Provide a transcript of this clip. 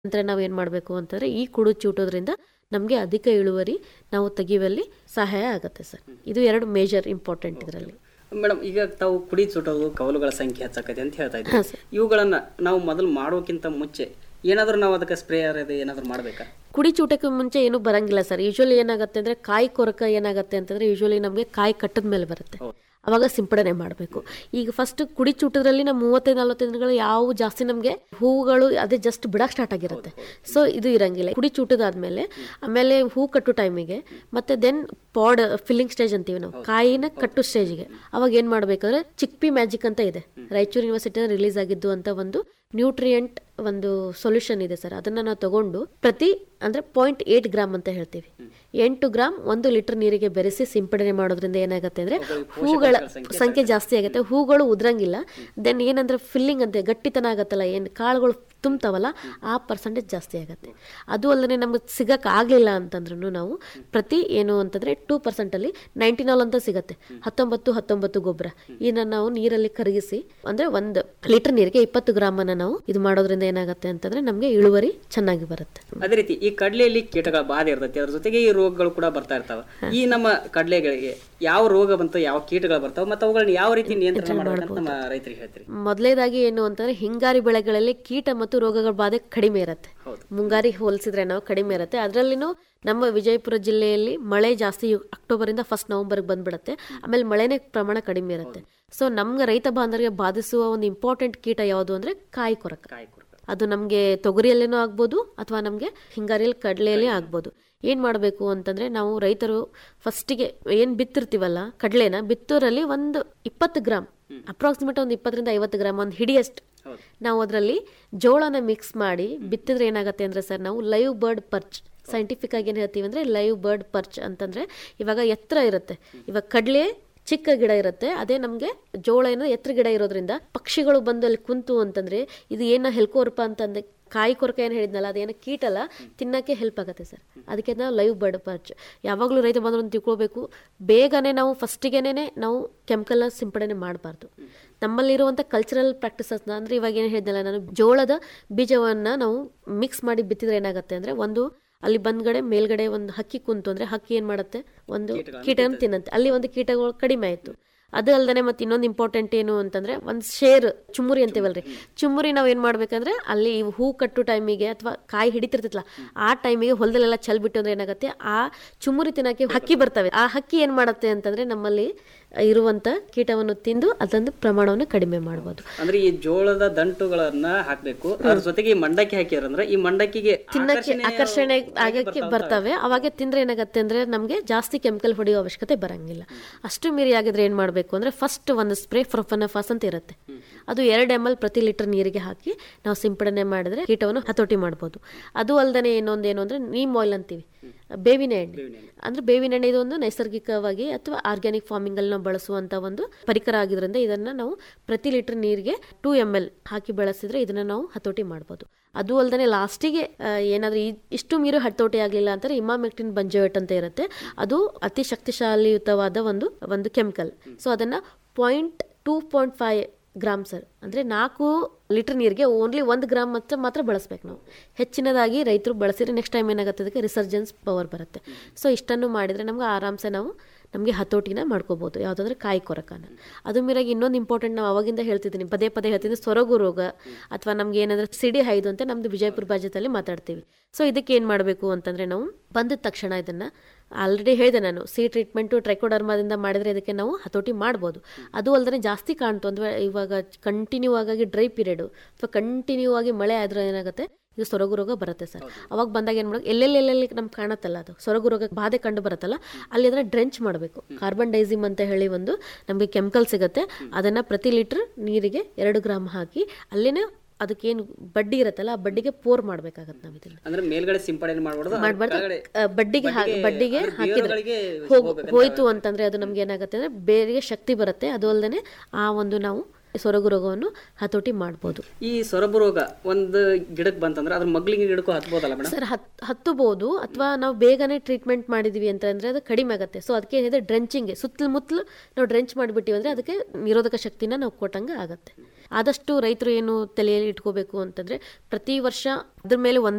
ನಂತರ ನಾವು ಏನು ಮಾಡಬೇಕು ಅಂತಂದರೆ ಈ ಕುಡು ಚೂಟೋದ್ರಿಂದ ನಮಗೆ ಅಧಿಕ ಇಳುವರಿ ನಾವು ತೆಗೆಯುವಲ್ಲಿ ಸಹಾಯ ಆಗುತ್ತೆ ಸರ್ ಇದು ಎರಡು ಮೇಜರ್ ಇಂಪಾರ್ಟೆಂಟ್ ಇದರಲ್ಲಿ ಮೇಡಮ್ ಈಗ ತಾವು ಕುಡಿ ಚುಟೋದು ಕವಲುಗಳ ಸಂಖ್ಯೆ ಹೆಚ್ಚಾಕೈತೆ ಅಂತ ಹೇಳ್ತಾ ಹಾಂ ಇದ್ದೀವಿ ಸರ್ ಇವುಗಳನ್ನ ನಾವು ಮೊದಲು ಮಾಡೋಕ್ಕಿಂತ ಮುಂಚೆ ಏನಾದರೂ ನಾವು ಅದಕ್ಕೆ ಸ್ಪ್ರೇಯರ್ ಇದೆ ಏನಾದರೂ ಮಾಡಬೇಕಾ ಕುಡಿ ಚೂಟಕ್ಕೆ ಮುಂಚೆ ಏನು ಬರಂಗಿಲ್ಲ ಸರ್ ಯೂಶ್ವಲಿ ಏನಾಗುತ್ತೆ ಅಂದರೆ ಕಾಯಿ ಕೊರಕ ಏನಾಗುತ್ತೆ ಅಂತಂದರೆ ಯೂಶ್ವಲಿ ನಮಗೆ ಕಾಯಿ ಕಟ್ಟದ ಮೇಲೆ ಬರುತ್ತೆ ಹೌದು. ಅವಾಗ ಸಿಂಪಡಣೆ ಮಾಡಬೇಕು ಈಗ ಫಸ್ಟ್ ಕುಡಿ ಚೂಟದ್ರಲ್ಲಿ ನಾವು ಮೂವತ್ತೈದು ನಲ್ವತ್ತೈದು ದಿನಗಳು ಯಾವ ಜಾಸ್ತಿ ನಮಗೆ ಹೂಗಳು ಅದೇ ಜಸ್ಟ್ ಬಿಡಕ್ಕೆ ಸ್ಟಾರ್ಟ್ ಆಗಿರುತ್ತೆ ಸೊ ಇದು ಇರಂಗಿಲ್ಲ ಕುಡಿ ಚೂಟದಾದ್ಮೇಲೆ ಆಮೇಲೆ ಹೂ ಕಟ್ಟು ಟೈಮಿಗೆ ಮತ್ತೆ ದೆನ್ ಪಾಡ್ ಫಿಲ್ಲಿಂಗ್ ಸ್ಟೇಜ್ ಅಂತೀವಿ ನಾವು ಕಾಯಿನ ಕಟ್ಟು ಸ್ಟೇಜ್ಗೆ ಅವಾಗ ಏನು ಮಾಡಬೇಕಂದ್ರೆ ಚಿಕ್ಪಿ ಮ್ಯಾಜಿಕ್ ಅಂತ ಇದೆ ರಾಯಚೂರು ಯೂನಿವರ್ಸಿಟಿ ರಿಲೀಸ್ ಆಗಿದ್ದು ಅಂತ ಒಂದು ನ್ಯೂಟ್ರಿಯೆಂಟ್ ಒಂದು ಸೊಲ್ಯೂಷನ್ ಇದೆ ಸರ್ ಅದನ್ನ ನಾವು ತಗೊಂಡು ಪ್ರತಿ ಅಂದ್ರೆ ಪಾಯಿಂಟ್ ಏಟ್ ಗ್ರಾಮ್ ಅಂತ ಹೇಳ್ತೀವಿ ಎಂಟು ಗ್ರಾಮ್ ಒಂದು ಲೀಟರ್ ನೀರಿಗೆ ಬೆರೆಸಿ ಸಿಂಪಡಣೆ ಮಾಡೋದ್ರಿಂದ ಏನಾಗುತ್ತೆ ಅಂದ್ರೆ ಹೂಗಳ ಸಂಖ್ಯೆ ಜಾಸ್ತಿ ಆಗುತ್ತೆ ಹೂಗಳು ಉದ್ರಂಗಿಲ್ಲ ದೆನ್ ಏನಂದ್ರೆ ಫಿಲ್ಲಿಂಗ್ ಅಂತೆ ಗಟ್ಟಿತನ ಆಗತ್ತಲ್ಲ ಏನು ಕಾಳುಗಳು ತುಂಬ್ತಾವಲ್ಲ ಆ ಪರ್ಸೆಂಟೇಜ್ ಜಾಸ್ತಿ ಆಗುತ್ತೆ ಅದು ಅಲ್ಲದೆ ನಮ್ಗೆ ಸಿಗಕ್ಕೆ ಆಗಲಿಲ್ಲ ಅಂತಂದ್ರೂ ನಾವು ಪ್ರತಿ ಏನು ಅಂತಂದ್ರೆ ಟೂ ಪರ್ಸೆಂಟಲ್ಲಿ ನೈಂಟಿನಾಲ್ ಅಂತ ಸಿಗತ್ತೆ ಹತ್ತೊಂಬತ್ತು ಹತ್ತೊಂಬತ್ತು ಗೊಬ್ಬರ ಇದನ್ನ ನಾವು ನೀರಲ್ಲಿ ಕರಗಿಸಿ ಅಂದ್ರೆ ಒಂದು ಲೀಟರ್ ನೀರಿಗೆ ಇಪ್ಪತ್ತು ಗ್ರಾಮನ್ನ ನಾವು ಇದು ಮಾಡೋದ್ರಿಂದ ಏನಾಗುತ್ತೆ ಅಂತಂದ್ರೆ ನಮಗೆ ಇಳುವರಿ ಚೆನ್ನಾಗಿ ಬರುತ್ತೆ ಅದೇ ರೀತಿ ಈ ಕಡಲೆಯಲ್ಲಿ ಕೀಟಗಳ ಬಾಧೆ ಇರ್ತೈತಿ ಅದ್ರ ಜೊತೆಗೆ ಈ ರೋಗಗಳು ಕೂಡ ಬರ್ತಾ ಇರ್ತಾವೆ ಈ ನಮ್ಮ ಕಡಲೆಗಳಿಗೆ ಯಾವ ರೋಗ ಬಂತು ಯಾವ ಕೀಟಗಳು ಬರ್ತಾವೆ ಮತ್ತು ಅವುಗಳನ್ನ ಯಾವ ರೀತಿ ನಿಯಂತ್ರಣ ಮಾಡಬೇಕಂತ ನಮ್ಮ ರೈತರಿಗೆ ಹೇಳ್ತೀರಿ ಮೊದಲೇದಾಗಿ ಏನು ಅಂತಂದ್ರೆ ಹಿಂಗಾರಿ ಬೆಳೆಗಳಲ್ಲಿ ಕೀಟ ಮತ್ತು ರೋಗಗಳ ಬಾಧೆ ಕಡಿಮೆ ಇರುತ್ತೆ ಹೌದು. ಮುಂಗಾರಿ ಹೋಲಿಸಿದ್ರೆ ನಾವು ಕಡಿಮೆ ಇರುತ್ತೆ ಅದರಲ್ಲಿನೂ ನಮ್ಮ ವಿಜಯಪುರ ಜಿಲ್ಲೆಯಲ್ಲಿ ಮಳೆ ಜಾಸ್ತಿ ಅಕ್ಟೋಬರ್ ಇಂದ ಫಸ್ಟ್ ನವೆಂಬರ್ಗೆ ಬಂದ್ಬಿಡುತ್ತೆ ಆಮೇಲೆ ಮಳೆನೇ ಪ್ರಮಾಣ ಕಡಿಮೆ ಇರುತ್ತೆ ಸೊ ನಮ್ಗೆ ರೈತ ಬಾಂಧವರಿಗೆ ಬಾಧಿಸುವ ಒಂದು ಇಂಪಾರ್ಟೆಂಟ್ ಕೀಟ ಯಾವುದು ಅಂದ್ರೆ ಕಾಯಿ ಕೊರಕ ಕಾಯಿ ಕುರುಕ ಅದು ನಮಗೆ ತೊಗರಿಯಲ್ಲೇನೂ ಆಗ್ಬೋದು ಅಥವಾ ನಮಗೆ ಹಿಂಗಾರಿಯಲ್ಲಿ ಕಡಲೆಯಲ್ಲಿ ಆಗ್ಬೋದು ಏನು ಮಾಡಬೇಕು ಅಂತಂದ್ರೆ ನಾವು ರೈತರು ಫಸ್ಟಿಗೆ ಏನು ಬಿತ್ತಿರ್ತೀವಲ್ಲ ಕಡಲೆನ ಬಿತ್ತೋರಲ್ಲಿ ಒಂದು ಇಪ್ಪತ್ತು ಗ್ರಾಮ್ ಅಪ್ರಾಕ್ಸಿಮೇಟ್ ಒಂದು ಇಪ್ಪತ್ತರಿಂದ ಐವತ್ತು ಗ್ರಾಮ್ ಒಂದು ಹಿಡಿಯಷ್ಟು ಹೌದು ನಾವು ಅದರಲ್ಲಿ ಜೋಳನ ಮಿಕ್ಸ್ ಮಾಡಿ ಬಿತ್ತಿದ್ರೆ ಏನಾಗುತ್ತೆ ಅಂದ್ರೆ ಸರ್ ನಾವು ಲೈವ್ ಬರ್ಡ್ ಪರ್ಚ್ ಸೈಂಟಿಫಿಕ್ ಆಗಿ ಏನು ಹೇಳ್ತೀವಿ ಅಂದ್ರೆ ಲೈವ್ ಬರ್ಡ್ ಪರ್ಚ್ ಅಂತಂದ್ರೆ ಇವಾಗ ಎತ್ತರ ಇರುತ್ತೆ ಇವಾಗ ಕಡಲೆ ಚಿಕ್ಕ ಗಿಡ ಇರುತ್ತೆ ಅದೇ ನಮಗೆ ಜೋಳ ಏನೋ ಎತ್ತರ ಗಿಡ ಇರೋದ್ರಿಂದ ಪಕ್ಷಿಗಳು ಬಂದು ಅಲ್ಲಿ ಕುಂತು ಅಂತಂದ್ರೆ ಇದು ಏನ ಹೆಲ್ಕೋರ್ಪ ಅಂತಂದ್ರೆ ಕಾಯಿ ಕೊರಕ ಏನು ಹೇಳಿದ್ನಲ್ಲ ಅದೇನೋ ಕೀಟಲ್ಲ ತಿನ್ನಕ್ಕೆ ಹೆಲ್ಪ್ ಆಗುತ್ತೆ ಸರ್ ಅದಕ್ಕೆ ನಾವು ಲೈವ್ ಬರ್ಡ್ ಪರ್ಚ್ ಯಾವಾಗಲೂ ರೈತ ಬಂದ್ರು ತಿಳ್ಕೊಬೇಕು ಬೇಗನೆ ನಾವು ಫಸ್ಟಿಗೆನೇ ನಾವು ಕೆಮಿಕಲ್ನ ಸಿಂಪಡಣೆ ಮಾಡಬಾರ್ದು ನಮ್ಮಲ್ಲಿರುವಂಥ ಕಲ್ಚರಲ್ ಪ್ರಾಕ್ಟೀಸಸ್ನ ಅಂದ್ರೆ ಇವಾಗ ಏನು ಹೇಳಿದ್ನಲ್ಲ ನಾನು ಜೋಳದ ಬೀಜವನ್ನ ನಾವು ಮಿಕ್ಸ್ ಮಾಡಿ ಬಿತ್ತಿದ್ರೆ ಏನಾಗುತ್ತೆ ಅಂದ್ರೆ ಒಂದು ಅಲ್ಲಿ ಬಂದ್ಗಡೆ ಮೇಲ್ಗಡೆ ಒಂದು ಹಕ್ಕಿ ಕುಂತು ಅಂದ್ರೆ ಹಕ್ಕಿ ಏನ್ ಮಾಡುತ್ತೆ ಒಂದು ಕೀಟನ ತಿನ್ನಂತೆ ಅಲ್ಲಿ ಒಂದು ಕೀಟಗಳು ಕಡಿಮೆ ಆಯ್ತು ಅದು ಅಲ್ದೇ ಮತ್ತೆ ಇನ್ನೊಂದು ಇಂಪಾರ್ಟೆಂಟ್ ಏನು ಅಂತಂದ್ರೆ ಒಂದು ಶೇರ್ ಚುಮ್ಮುರಿ ಅಂತೀವಲ್ರಿ ಚುಮ್ಮುರಿ ನಾವ್ ಏನ್ ಮಾಡ್ಬೇಕಂದ್ರೆ ಅಲ್ಲಿ ಹೂ ಕಟ್ಟು ಟೈಮಿಗೆ ಅಥವಾ ಕಾಯಿ ಹಿಡಿತಿರ್ತೈತಲ್ಲ ಆ ಟೈಮಿಗೆ ಹೊಲದಲ್ಲೆಲ್ಲ ಚಲ್ಬಿಟ್ಟು ಅಂದ್ರೆ ಏನಾಗುತ್ತೆ ಆ ಚುಮ್ಮುರಿ ತಿನ್ನಕ್ಕೆ ಹಕ್ಕಿ ಬರ್ತವೆ ಆ ಹಕ್ಕಿ ಏನ್ ಮಾಡುತ್ತೆ ಅಂತಂದ್ರೆ ನಮ್ಮಲ್ಲಿ ಇರುವಂತ ಕೀಟವನ್ನು ತಿಂದು ಅದೊಂದು ಪ್ರಮಾಣವನ್ನು ಕಡಿಮೆ ಮಾಡ್ಬೋದು ಅಂದ್ರೆ ಈ ಜೋಳದ ದಂಟುಗಳನ್ನ ಹಾಕ್ಬೇಕು ಅದ್ರ ಜೊತೆಗೆ ಈ ಮಂಡಕ್ಕಿ ಹಾಕಿದ್ರಂದ್ರೆ ಈ ಮಂಡಕ್ಕಿಗೆ ತಿನ್ನಕ್ಕೆ ಆಕರ್ಷಣೆ ಆಕರ್ಷಣೆ ಆಗಕ್ಕೆ ಬರ್ತವೆ ಅವಾಗ ತಿಂದ್ರೆ ಏನಾಗುತ್ತೆ ಅಂದ್ರೆ ನಮಗೆ ಜಾಸ್ತಿ ಕೆಮಿಕಲ್ ಹೊಡೆಯೋ ಅವಶ್ಯಕತೆ ಬರಂಗಿಲ್ಲ ಅಷ್ಟು ಮೀರಿ ಆಗಿದ್ರೆ ಏನ್ ಮಾಡಬೇಕು ಅಂದ್ರೆ ಫಸ್ಟ್ ಒಂದು ಸ್ಪ್ರೇ ಫಾಸ್ ಅಂತ ಇರುತ್ತೆ ಅದು ಎರಡು ಎಮ್ ಎಲ್ ಪ್ರತಿ ಲೀಟರ್ ನೀರಿಗೆ ಹಾಕಿ ನಾವು ಸಿಂಪಡಣೆ ಮಾಡಿದ್ರೆ ಕೀಟವನ್ನು ಹತೋಟಿ ಮಾಡ್ಬೋದು ಅದು ಅಲ್ದೇ ಇನ್ನೊಂದು ಏನು ಅಂದ್ರೆ ನೀಮ್ ಆಯಿಲ್ ಅಂತೀವಿ ಬೇವಿನ ಎಣ್ಣೆ ಅಂದ್ರೆ ಬೇವಿನ ಎಣ್ಣೆ ಇದೊಂದು ನೈಸರ್ಗಿಕವಾಗಿ ಅಥವಾ ಆರ್ಗ್ಯಾನಿಕ್ ಫಾರ್ಮಿಂಗ್ ಅಲ್ಲಿ ನಾವು ಬಳಸುವಂತ ಒಂದು ಪರಿಕರ ಆಗಿದ್ರಿಂದ ಇದನ್ನ ನಾವು ಪ್ರತಿ ಲೀಟರ್ ನೀರಿಗೆ ಟೂ ಎಮ್ ಎಲ್ ಹಾಕಿ ಬೆಳೆಸಿದ್ರೆ ಇದನ್ನ ನಾವು ಹತೋಟಿ ಮಾಡ್ಬೋದು ಅದು ಅಲ್ದೇ ಲಾಸ್ಟಿಗೆ ಏನಾದ್ರೂ ಈ- ಇಷ್ಟು ಮೀರು ಹತೋಟಿ ಆಗಲಿಲ್ಲ ಅಂತಾರೆ ಇಮಾಮೆಕ್ಟಿನ್ ಬಂಜೋಯಟ್ ಅಂತ ಇರುತ್ತೆ ಅದು ಅತಿ ಶಕ್ತಿಶಾಲಿಯುತವಾದ ಒಂದು ಒಂದು ಕೆಮಿಕಲ್ ಸೊ ಅದನ್ನ point two point five gram sir ಅಂದ್ರೆ ನಾಲ್ಕು ಲೀಟರ್ ನೀರಿಗೆ ಓನ್ಲಿ ಒಂದು ಗ್ರಾಮ್ ಮಾತ್ರ ಮಾತ್ರ ಬಳಸ್ಬೇಕು ನಾವು ಹೆಚ್ಚಿನದಾಗಿ ರೈತರು ಬಳಸಿದ್ರೆ ನೆಕ್ಸ್ಟ್ ಟೈಮ್ ಏನಾಗುತ್ತೆ ಅದಕ್ಕೆ ರಿಸರ್ಜೆನ್ಸ್ ಪವರ್ ಬರುತ್ತೆ ಸೊ ಇಷ್ಟನ್ನು ಮಾಡಿದ್ರೆ ನಮ್ಗೆ ಆರಾಮ್ಸೆ ನಾವು ನಮಗೆ ಹತೋಟಿನ ಮಾಡ್ಕೋಬಹುದು ಯಾವುದಾದ್ರೆ ಕಾಯಿ ಕೊರಕನ ಅದು ಮೀರಾಗಿ ಇನ್ನೊಂದು ಇಂಪಾರ್ಟೆಂಟ್ ನಾವು ಅವಾಗಿಂದ ಹೇಳ್ತಿದ್ದೀನಿ ಪದೇ ಪದೇ ಹೇಳ್ತಿದ್ದೀನಿ ಸೊರಗು ರೋಗ ಅಥವಾ ನಮ್ಗೆ ಏನಾದ್ರೆ ಸಿಡಿ ಹೈದು ಅಂತ ನಮ್ದು ವಿಜಯಪುರ ಬಾಜ್ಯದಲ್ಲಿ ಮಾತಾಡ್ತೀವಿ ಸೊ ಇದಕ್ಕೆ ಏನು ಮಾಡಬೇಕು ಅಂತಂದ್ರೆ ನಾವು ಬಂದ ತಕ್ಷಣ ಇದನ್ನ ಆಲ್ರೆಡಿ ಹೇಳಿದೆ ನಾನು ಸಿ ಟ್ರೀಟ್ಮೆಂಟು ಟ್ರೈಕೋಡರ್ಮಾದಿಂದ ಮಾಡಿದ್ರೆ ಇದಕ್ಕೆ ನಾವು ಹತೋಟಿ ಮಾಡ್ಬೋದು ಅದು ಅಲ್ಲದೆ ಜಾಸ್ತಿ ಕಾಣ್ತು ಅಂದ್ರೆ ಇವಾಗ ಕಂಟಿನ್ಯೂ ಆಗಿ ಡ್ರೈ ಪೀರಿಯಡ್ ಅಥವಾ ಕಂಟಿನ್ಯೂ ಆಗಿ ಮಳೆ ಆದ್ರೆ ಏನಾಗುತ್ತೆ ಇದು ಸೊರಗು ರೋಗ ಬರುತ್ತೆ ಸರ್ ಅವಾಗ ಬಂದಾಗ ಏನು ಮಾಡೋದು ಎಲ್ಲೆಲ್ಲಿ ಎಲ್ಲೆಲ್ಲಿ ನಮ್ಗೆ ಕಾಣತ್ತಲ್ಲ ಅದು ಸೊರಗು ರೋಗ ಬಾಧೆ ಕಂಡು ಬರುತ್ತಲ್ಲ ಅಲ್ಲಿ ಅದನ್ನ ಡ್ರೆಂಚ್ ಮಾಡಬೇಕು ಕಾರ್ಬನ್ ಡೈಸಿಮ್ ಅಂತ ಹೇಳಿ ಒಂದು ನಮಗೆ ಕೆಮಿಕಲ್ ಸಿಗುತ್ತೆ ಅದನ್ನ ಪ್ರತಿ ಲೀಟರ್ ನೀರಿಗೆ ಎರಡು ಗ್ರಾಮ್ ಹಾಕಿ ಅಲ್ಲಿನೇ ಅದಕ್ಕೇನು ಬಡ್ಡಿ ಇರುತ್ತಲ್ಲ ಆ ಬಡ್ಡಿಗೆ ಪೋರ್ ಮಾಡ್ಬೇಕಾಗತ್ತೆ ನಾವು ಇದನ್ನ ಅಂದ್ರೆ ಮೇಲ್ಗಡೆ ಸಿಂಪಡಣೆ ಮಾಡ್ಬಾರ್ದು ಮಾಡ್ಬಾರ್ದು ಕೆಳಗಡೆ ಆ, ಬಡ್ಡಿಗೆ ಹಾ- ಬಡ್ಡಿಗೆ ಅಂದ್ರೆ ಹಾಕಿದ್ರೆ ಬೇರುಗಳಿಗೆ ಹೋಗ್- ಹೋಗ್ಬೇಕಂತ ಹೋಯ್ತು ಅಂತಂದ್ರೆ ಅದು ನಮ್ಗೆ ಏನಾಗುತ್ತೆ ಅಂದ್ರೆ ಬೇರೆಗೆ ಶಕ್ತಿ ಬರುತ್ತೆ ಅದು ಅಲ್ಲದೆ ಆ ಒಂದು ನಾವು ಸೊರಗು ರೋಗವನ್ನು ಹತೋಟಿ ಮಾಡ್ಬೋದು ಈ ಸೊರಬು ರೋಗ ಒಂದು ಗಿಡಕ್ಕೆ ಬಂತಂದ್ರೆ ಅದ್ರ ಮಗ್ಲಿಗೆ ಗಿಡಕ್ಕೂ ಹತ್ಬೋದಲ್ಲ ಮೇಡಮ್ ಸರ್ ಹತ್ ಹತ್ತಬಹುದು ಅಥವಾ ನಾವು ಬೇಗನೆ ಟ್ರೀಟ್ಮೆಂಟ್ ಮಾಡಿದ್ವಿ ಅಂತಂದ್ರೆ ಅದು ಕಡಿಮೆ ಆಗುತ್ತೆ ಸೊ ಅದಕ್ಕೆ ಏನಿದೆ ಡ್ರೆಂಚಿಂಗ್ ಸುತ್ತಲೂ ಮುತ್ತಲು ನಾವು ಡ್ರೆಂಚ್ ಮಾಡಿಬಿಟ್ಟಿವಿ ಅಂದ್ರೆ ಅದಕ್ಕೆ ನಿರೋಧಕ ಶಕ್ತಿನ ನಾವು ಕೊಟ್ಟಂಗೆ ಆಗುತ್ತೆ ಆದಷ್ಟು ರೈತರು ಏನು ತಲೆಯಲ್ಲಿ ಇಟ್ಕೋಬೇಕು ಅಂತಂದ್ರೆ ಪ್ರತಿ ವರ್ಷ ಅದ್ರ ಮೇಲೆ ಒಂದೇ